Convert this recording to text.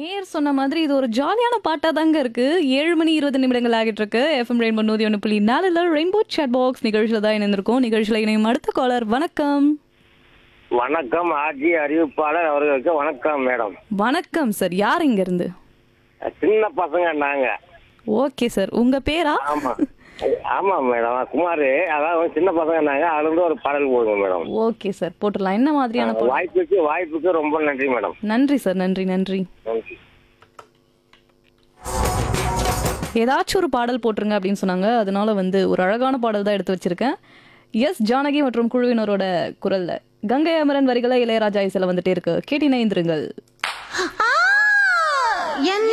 நேர் சொன்ன மாதிரி இது ஒரு ஜாலியான பாட்டா தாங்க இருக்கு ஏழு மணி இருபது நிமிடங்கள் ஆகிட்டு இருக்கு எஃப்எம் ரெயின்போ நூத்தி ஒன்று புள்ளி நாலுல ரெயின்போ சேட் பாக்ஸ் நிகழ்ச்சியில தான் இணைந்திருக்கோம் நிகழ்ச்சியில இணையும் அடுத்த காலர் வணக்கம் வணக்கம் ஆர்ஜி அறிவிப்பாளர் அவர்களுக்கு வணக்கம் மேடம் வணக்கம் சார் யார் இங்க இருந்து சின்ன பசங்க நாங்க ஓகே சார் உங்க பேரா ஆமா ஆமா மேடம் குமார் அதாவது சின்ன பசங்க நாங்க அதுல இருந்து ஒரு பாடல் போடுங்க மேடம் ஓகே சார் போட்டுடலாம் என்ன மாதிரியான பாடல்? வாய்ப்புக்கு வாய்ப்புக்கு ரொம்ப நன்றி மேடம் நன்றி சார் நன்றி நன்றி நன்றி ஏதாச்சும் ஒரு பாடல் போட்டுருங்க அப்படின்னு சொன்னாங்க அதனால வந்து ஒரு அழகான பாடல் தான் எடுத்து வச்சிருக்கேன் எஸ் ஜானகி மற்றும் குழுவினரோட குரல்ல கங்கை அமரன் வரிகளை இளையராஜா இசையில வந்துட்டே இருக்கு கேட்டினை இருங்கள் என்ன